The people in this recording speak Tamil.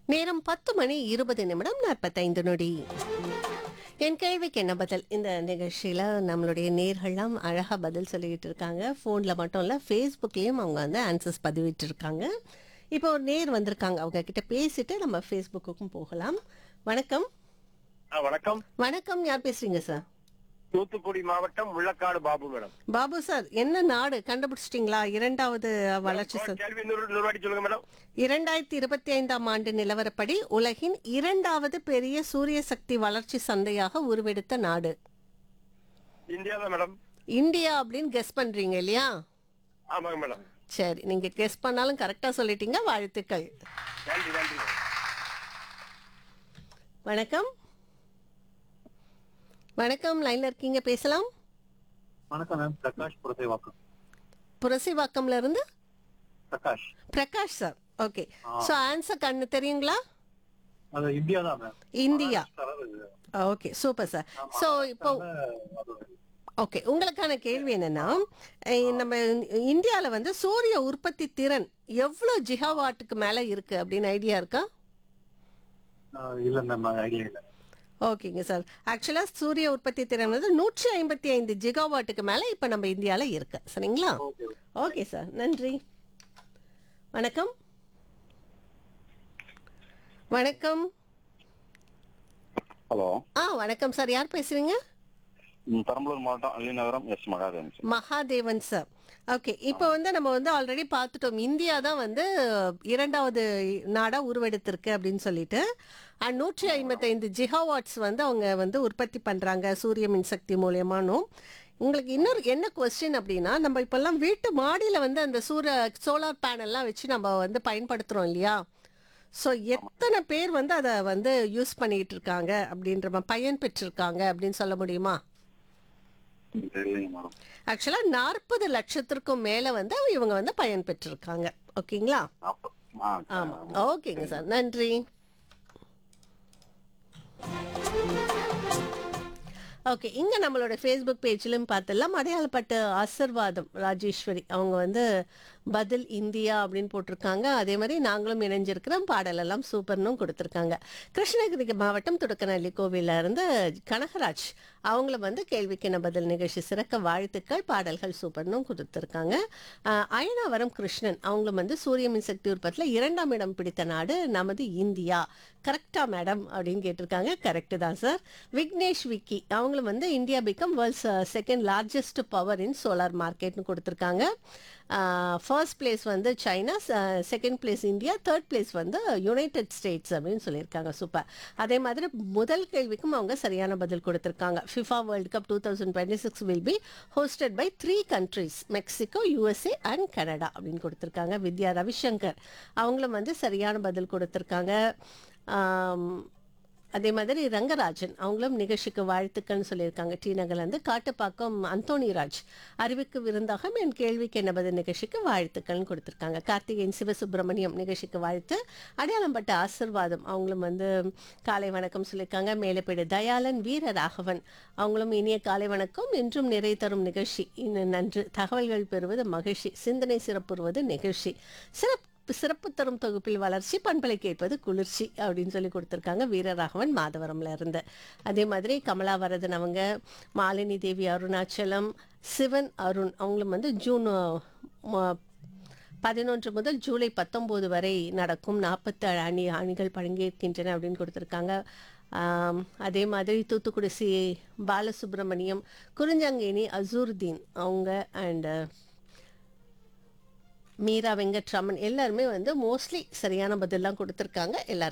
நேரம் பத்து மணி இருபது நிமிடம் நாற்பத்தைந்து நொடி என் கேள்விக்கு என்ன பதில் இந்த நிகழ்ச்சியில் நம்மளுடைய நேர்கள்லாம் அழகாக பதில் சொல்லிக்கிட்டு இருக்காங்க ஃபோனில் மட்டும் இல்லை ஃபேஸ்புக்லேயும் அவங்க வந்து ஆன்சர்ஸ் பதிவிட்டு இருக்காங்க இப்போ ஒரு நேர் வந்திருக்காங்க அவங்க கிட்ட பேசிட்டு நம்ம ஃபேஸ்புக்குக்கும் போகலாம் வணக்கம் ஆ, வணக்கம் வணக்கம் யார் பேசுறீங்க சார் தூத்துக்குடி மாவட்டம் முள்ளக்காடு பாபு மேடம் பாபு சார் என்ன நாடு கண்டுபிடிச்சிட்டிங்களா இரண்டாவது வளர்ச்சி ச- கேள்வி நூறு நூறு வாட்டி சொல்லுங்க மேடம் இரண்டாயிரத்தி இருபத்தி ஐந்தாம் ஆண்டு நிலவரப்படி உலகின் இரண்டாவது பெரிய சூரிய சக்தி வளர்ச்சி சந்தையாக உருவெடுத்த நாடு இந்தியா தான் மேடம் இந்தியா அப்படின்னு கெஸ் பண்றீங்க இல்லையா ஆமாங்க மேடம் சரி நீங்க கெஸ் பண்ணாலும் கரெக்டா சொல்லிட்டீங்க வாழ்த்துக்கள் நன்றி நன்றி மேடம். வணக்கம் வணக்கம் லைன்ல இருக்கீங்க பேசலாம் வணக்கம் மேம் பிரகாஷ் புரசைவாக்கம் புரசிவாக்கம்ல இருந்து Prakash Prakash sir okay so answer கண்ணு தெரியுங்களா அது இந்தியா தான் ma'am India okay super sir so இப்போ ஓகே உங்களுக்கான கேள்வி என்னன்னா அஹ் நம்ம இந்தியாவில் வந்து சூரிய உற்பத்தி திறன் எவ்வளோ ஜிகாவாட்டுக்கு மேலே இருக்கு அப்படின்னு ஐடியா இருக்கா இல்ல மேம் ஐடியா இல்ல ஓகேங்க சார் ஆக்சுவலாக சூரிய உற்பத்தி திறன் வந்து நூற்றி ஐம்பத்தி ஐந்து ஜிகாவாட்டுக்கு மேலே இப்போ நம்ம இந்தியாவில் இருக்கு சரிங்களா ஓகே ஓகே சார் நன்றி வணக்கம் வணக்கம் ஹலோ ஆ வணக்கம் சார் யார் பேசுறீங்க ம், பெரம்பலூர் மாவட்டம் Allinagaram S Mahadevan sir Mahadevan sir okay இப்போ வந்து நம்ம வந்து ஆல்ரெடி பார்த்துட்டோம் இந்தியா தான் வந்து இரண்டாவது நாடா உருவெடுத்திருக்கு அப்படின்னு சொல்லிட்டு அண்ட் நூற்றி ஐம்பத்தைந்து ஜிகாவாட்ஸ் வந்து அவங்க வந்து உற்பத்தி பண்றாங்க சூரிய மின்சக்தி மூலியமானும் உங்களுக்கு இன்னொரு என்ன கொஸ்டின் அப்படின்னா நம்ம இப்பெல்லாம் வீட்டு மாடியில வந்து அந்த சூரிய சோலார் பேனல்லாம் வச்சு நம்ம வந்து பயன்படுத்துறோம் இல்லையா ஸோ எத்தனை பேர் வந்து அதை வந்து யூஸ் பண்ணிட்டு இருக்காங்க அப்படின்ற மாதிரி பயன் பெற்றிருக்காங்க அப்படின்னு சொல்ல முடியுமா ம், தெரியலைங்க மேடம் ஆக்சுவலாக நாற்பது லட்சத்திற்கும் மேலே வந்து இவங்க வந்து பயன் பெற்றிருக்காங்க ஓகேங்களா அப்ப- ஆ, ஆமாம் ஓகேங்க சார் நன்றி ஓகே இங்கே நம்மளோட ஃபேஸ்புக் பேஜிலும் பார்த்தலாம் அடையாளப்பட்ட ஆசிர்வாதம் ராஜேஸ்வரி அவங்க வந்து பதில் இந்தியா அப்படின்னு போட்டிருக்காங்க அதே மாதிரி நாங்களும் இணைஞ்சிருக்கிறோம் பாடலெல்லாம் சூப்பர்னும் கொடுத்துருக்காங்க கிருஷ்ணகிரி மாவட்டம் துடுக்கநல்லி கோவில்ல இருந்து கனகராஜ் அவங்கள வந்து கேள்விக்கு என்ன பதில் நிகழ்ச்சி சிறக்க வாழ்த்துக்கள் பாடல்கள் சூப்பர்னும் கொடுத்துருக்காங்க ஆஹ் அயனாவரம் கிருஷ்ணன் அவங்களும் வந்து சூரிய மின்சக்தி உற்பத்தியில் இரண்டாம் இடம் பிடித்த நாடு நமது இந்தியா கரெக்டா மேடம் அப்படின்னு கேட்டிருக்காங்க கரெக்டு தான் சார் விக்னேஷ் விக்கி அவங்களும் வந்து India become world's second largest power in solar மார்க்கெட்னு கொடுத்துருக்காங்க ஃபர்ஸ்ட் பிளேஸ் வந்து China second place India third place வந்து யுனைடெட் ஸ்டேட்ஸ் அப்படின்னு சொல்லியிருக்காங்க சூப்பர் அதே மாதிரி முதல் கேள்விக்கும் அவங்க சரியான பதில் கொடுத்துருக்காங்க FIFA World Cup two thousand twenty six will be hosted by three countries Mexico USA and Canada அப்படின்னு கொடுத்துருக்காங்க வித்யா ரவிசங்கர் அவங்களும் வந்து சரியான பதில் கொடுத்துருக்காங்க ஆம், அதே மாதிரி ரங்கராஜன் அவங்களும் நிகழ்ச்சிக்கு வாழ்த்துக்கள்னு சொல்லியிருக்காங்க டி நகர்லேருந்து காட்டுப்பாக்கம் அந்தோணிராஜ் அறிவுக்கு விருந்தாக என் கேள்விக்கு என்ன பதில் நிகழ்ச்சிக்கு வாழ்த்துக்கள்னு கொடுத்துருக்காங்க கார்த்திகேயன் சிவசுப்பிரமணியம் நிகழ்ச்சிக்கு வாழ்த்து அடையாளம்பட்ட ஆசிர்வாதம் அவங்களும் வந்து காலை வணக்கம் சொல்லியிருக்காங்க மேலப்பேடு தயாளன் வீர ராகவன் அவங்களும் இனிய காலை வணக்கம் என்றும் நிறை தரும் நிகழ்ச்சி இன்னும் நன்று தகவல்கள் பெறுவது மகிழ்ச்சி சிந்தனை சிறப்புறுவது நிகழ்ச்சி சிறப்பு சிறப்பு தரும் தொகுப்பில் வளர்ச்சி பண்பலை கேட்பது குளிர்ச்சி அப்படின்னு சொல்லி கொடுத்துருக்காங்க வீரராகவன் மாதவரம்ல இருந்து அதே மாதிரி கமலாவரதன் அவங்க மாலினி தேவி அருணாச்சலம் சிவன் அருண் அவங்களும் வந்து ஜூன் ம- பதினொன்று முதல் ஜூலை பத்தொம்போது வரை நடக்கும் நாற்பத்தேழு அணி அணிகள் பங்கேற்கின்றன அப்படின்னு கொடுத்துருக்காங்க ஆம், அதே மாதிரி தூத்துக்குடி சி பாலசுப்ரமணியம் குறிஞ்சங்கேணி அசூர்தீன் அவங்க அண்ட் மீரா வெங்கட்ராமன் எல்லாருமே வந்து மோஸ்ட்லி சரியான பதிலாம் கொடுத்துருக்காங்க எல்லாருக்கும்